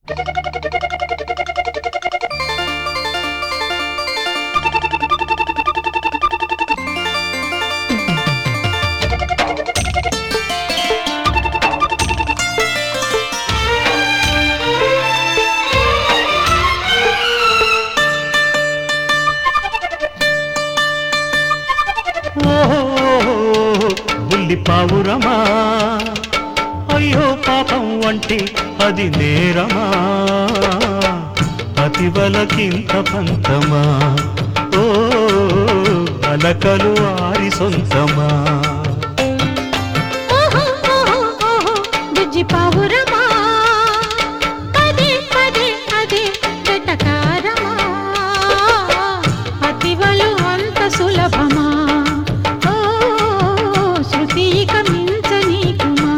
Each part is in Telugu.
ఓహో బుల్లి పావురమా అయ్యో పాపం అంటే అది నేరమా అతివలకింత పంతమా ఓ అలకలు ఆరి సొంతమా ఓహో ఓహో ఓహో బుజ్జి పావురమా పదే పదే అదే వెటకారమా అతివలు అంత సులభమా ఓ శృతి ఇక మించనీకుమా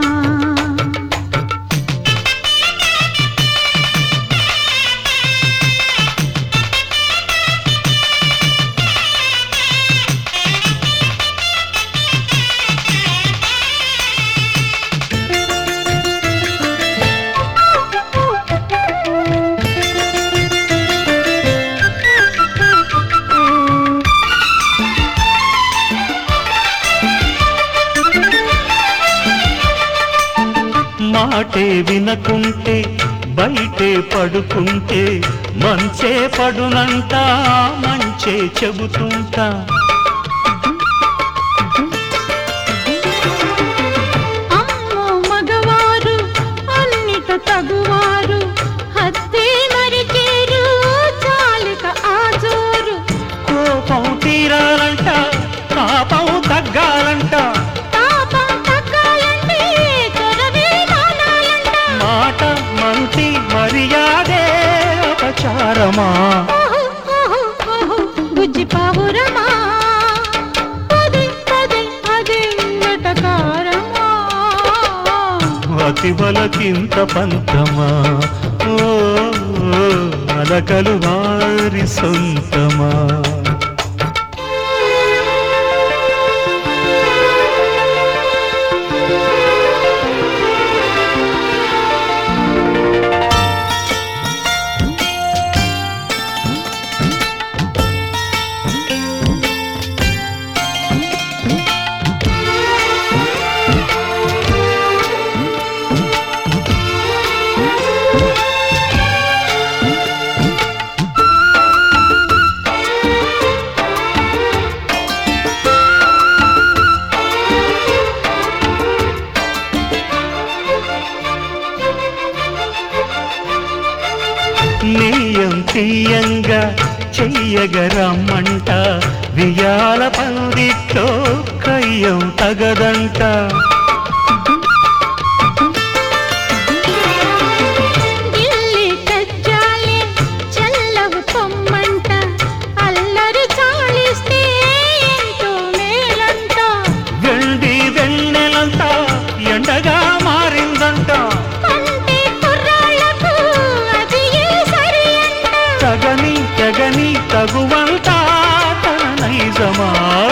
మాటే వినకుంటే బయటే పడుకుంటే మంచే పడునంట మంచే చెబుతుంటా అమ్మో మగవారు అన్నిట తగువారు హత్తే మరిచేరు చాలిక ఆజోరు కోపం తీరాలంట పాపం తగ్గాలంట తాపం తగ్గాలంటే చొరవే మానాలంట మాట మంతి మర్యాదే అపచారమా ఓహో, ఓహో, ఓహో, బుజ్జి పావురమా పదే పదే అదే వెటకారమా అతివలకింత పంతమా ఓ అలకలు వారి సొంతమా నీయం తీయంగా చెయ్యగరమ్మంట వియాల పందిట్లో కయ్యం తగదంట గిల్లి కజ్జాలే చల్లవు పొమ్మంట అల్లరి చాలిస్తే ఎంతో మేలంట వెండి వెన్నెలంతా ఎండగా మారిందంట అంటే కుర్రాళ్ళకు అది ఏ సరి అంట తగని తగని తగువంతా తన నైజమా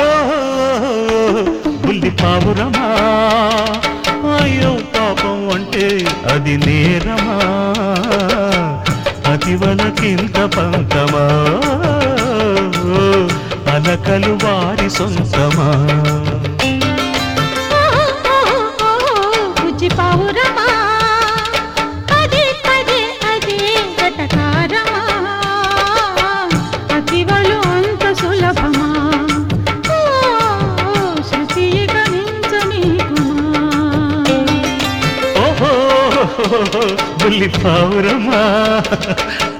బుల్లి పావురమా అయ్యో పాపం అంటే అది నేరమా అతివలకింత పంతమా అలకలు వారి సొంతమా ఓహో, ఓహో, ఓహో, బుజ్జి పావురమా పదే పదే అదే వెటకారమా అతివలు అంత సులభమా ఓ, శృతి ఇక మించనీకుమా ఓహో బుల్లి పావురమా